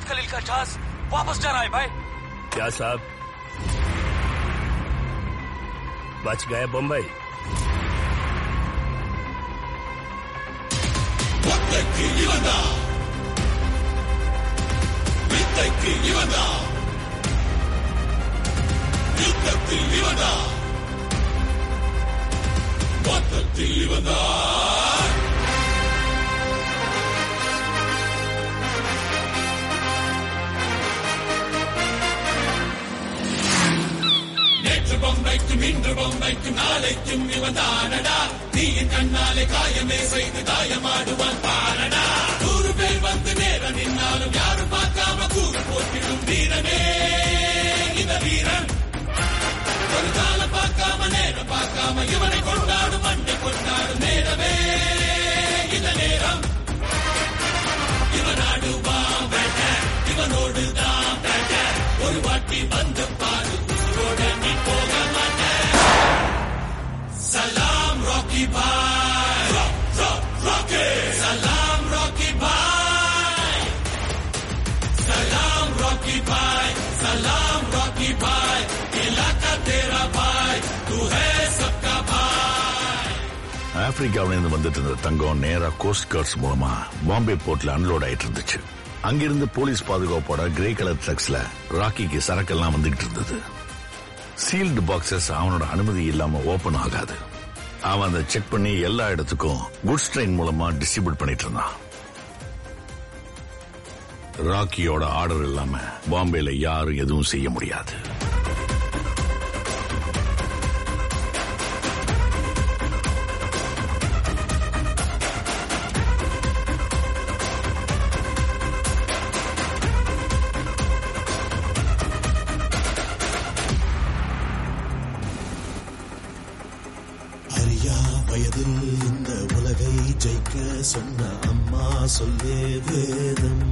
मोहम्मद खलील का जहाज वापस जाना है भाई क्या साहब बच गए बम्बई ஆப்பிரிக்காவில இருந்து வந்துட்டு இருந்த தங்கம் நேரா கோஸ்ட் கார்ட்ஸ் மூலமா பாம்பே போர்ட்ல அன்லோட் ஆயிட்டு இருந்துச்சு அங்கிருந்து போலீஸ் பாதுகாப்போட கிரே கலர் ட்ரக்ஸ்ல ராக்கிக்கு சரக்கெல்லாம் வந்துகிட்டு இருந்தது சீல்டு பாக்ஸஸ் அவனோட அனுமதி இல்லாம ஓபன் ஆகாது அவன் அதை செக் பண்ணி எல்லா இடத்துக்கும் குட்ஸ் ட்ரெயின் மூலமா டிஸ்ட்ரிபியூட் பண்ணிட்டு இருந்தான் ராக்கியோட ஆர்டர் இல்லாம பாம்பேல யாரும் எதுவும் செய்ய முடியாது அறியா வயதில் இந்த உலகை ஜெயிக்க சொன்ன அம்மா சொல்லே வேதம்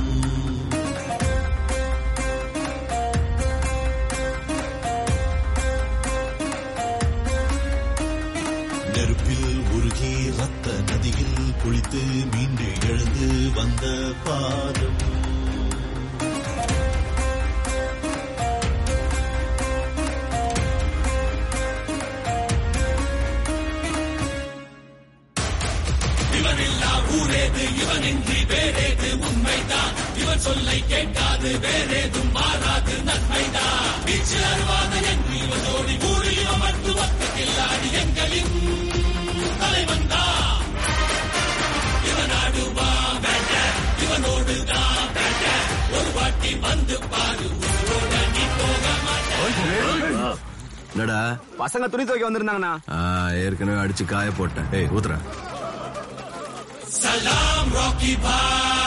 நெருப்பில் உருகி ரத்த நதியில் குளித்து மீண்டு எழுந்து வந்த பாதம் என்னடா பசங்க துணி துவைக்க வந்திருந்தாங்கண்ணா ஆ, ஏற்கனவே அடிச்சு காய போட்டேன் ஏய் ஊத்துற சலாம் ராக்கி பாய்